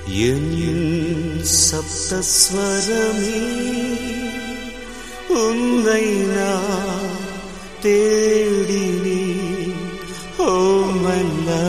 என் சப்தஸ்வரமே உன்னை நான் தேடினே ஓமல்லா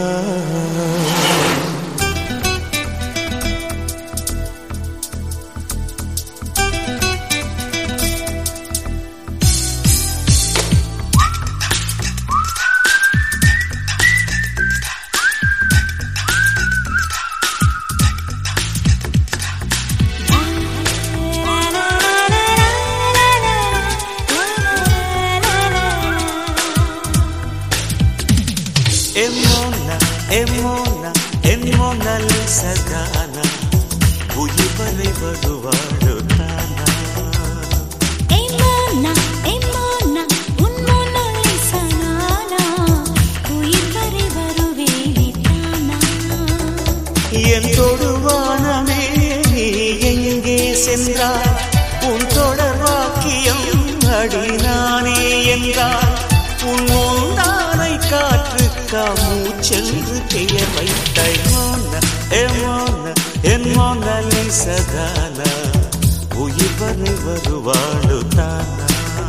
எம்மோனா எம்மோனா எம்மோனா லிசகானா உயிர்வரை வருவாழோ தானா எம்மோனா எம்மோனா உன் மோனாலிசா நானா உயிர் வரை வருவேனே தானா என் தொடுவானமே நீ எங்கே சென்றாய் உன் தொடர் வாக்கியம் அடி நானே என்றாய் உன் மூந்தானை காற்றுக்கா மூச்சென்று பெயர் வைத்தாய் மோன எமோன என் மோனலி சகானா உயிர் வரை வருவாಳು தானா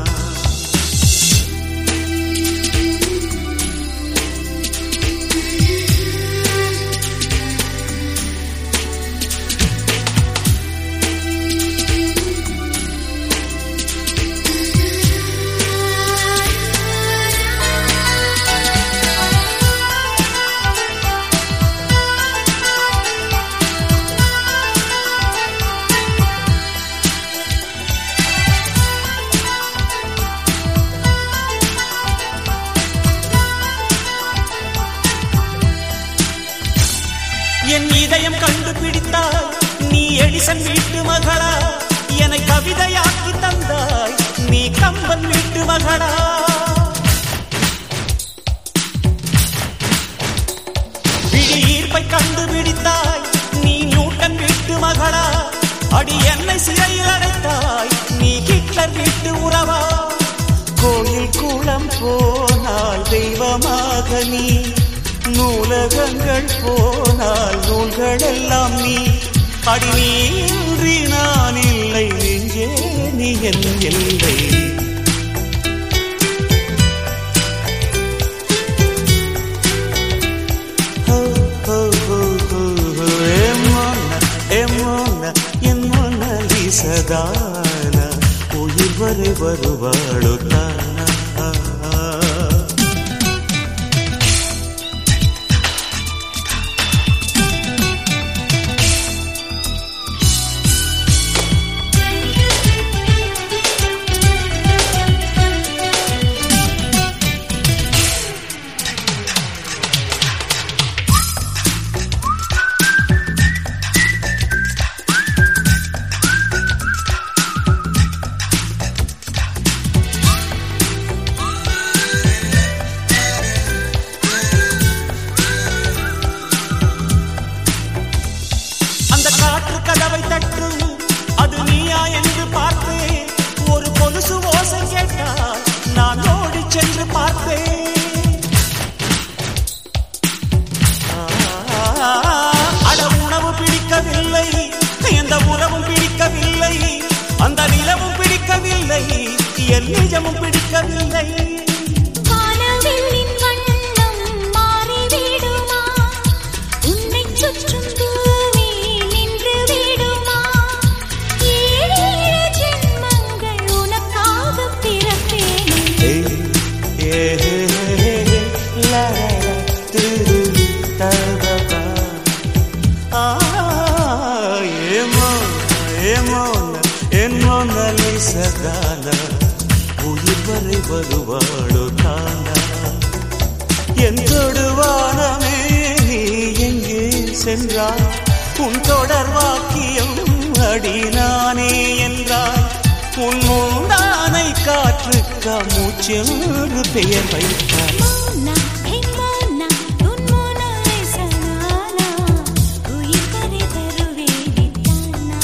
என் இதயம் கண்டுபிடித்தாய் நீ எடிசன் வீட்டு மகளா என்னை கவிதையாக்கி தந்தாய் நீ கம்பன் வீட்டு மகளா விழி ஈர்ப்பை கண்டுபிடித்தாய் நீ நியூட்டன் வீட்டு மகளா அடி என்னை சிறையில் அடைத்தாய் நீ ஹிட்லர் வீட்டு உறவா கோயில் குளம் போனால் தெய்வமாக நீ நூலகங்கள் போனால் நூல்கள் எல்லாம் நீ அடி நீ இன்றி நான் இல்லை நெஞ்சே நீ என் எல்லை ஹோ, ஹோ, ஹோ, ஹோ, ஹோ, எம்மோன, எம்மோன, என் மொனலிசதானா, உயிர் வரை வருவாளோ தானா அந்த காற்று கதவை தட்டும் அது நீயா என்று பார்த்தேன் ஒரு கொலுசு ஓசை கேட்டால் நான் ஓடி சென்று பார்த்தேன் ஆ, அட உணவு பிடிக்கவில்லை எந்த உறவும் பிடிக்கவில்லை அந்த நிலவும் பிடிக்கவில்லை என் நிஜமும் பிடிக்கவில்லை வானவில்லின் வண்ணம் மாறிவிடுமா உன்னைச் சுற்றும் பூமி நின்று விடுமா ஏழேழு ஜென்மங்கள் உனக்காகப் பிறப்பேனே ஏ, ஏ, லா, லா, லா, திரு, தபபா. ஆ, ஏமோ, ஏமோ, என் மொனலிசதானா, உயிர் வரை வருவாளோ தானா என் தொடுவானமே நீ எங்கே சென்றாய் உன் தொடர் வாக்கியம் அடி நானே என்றாய் உன் மூந்தானை காற்றுக்கா மூச்சென்று பெயர் வைத்தாய் மோனா ஹே மோனா உன் மோனாலிசா நானா உயிர் வரை வருவேனே தானா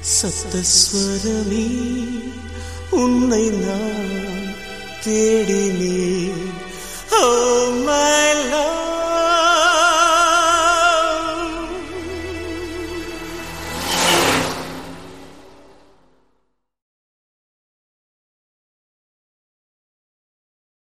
சத்தஸ்வரமே உன்னை நான் தேடினேன் ஓ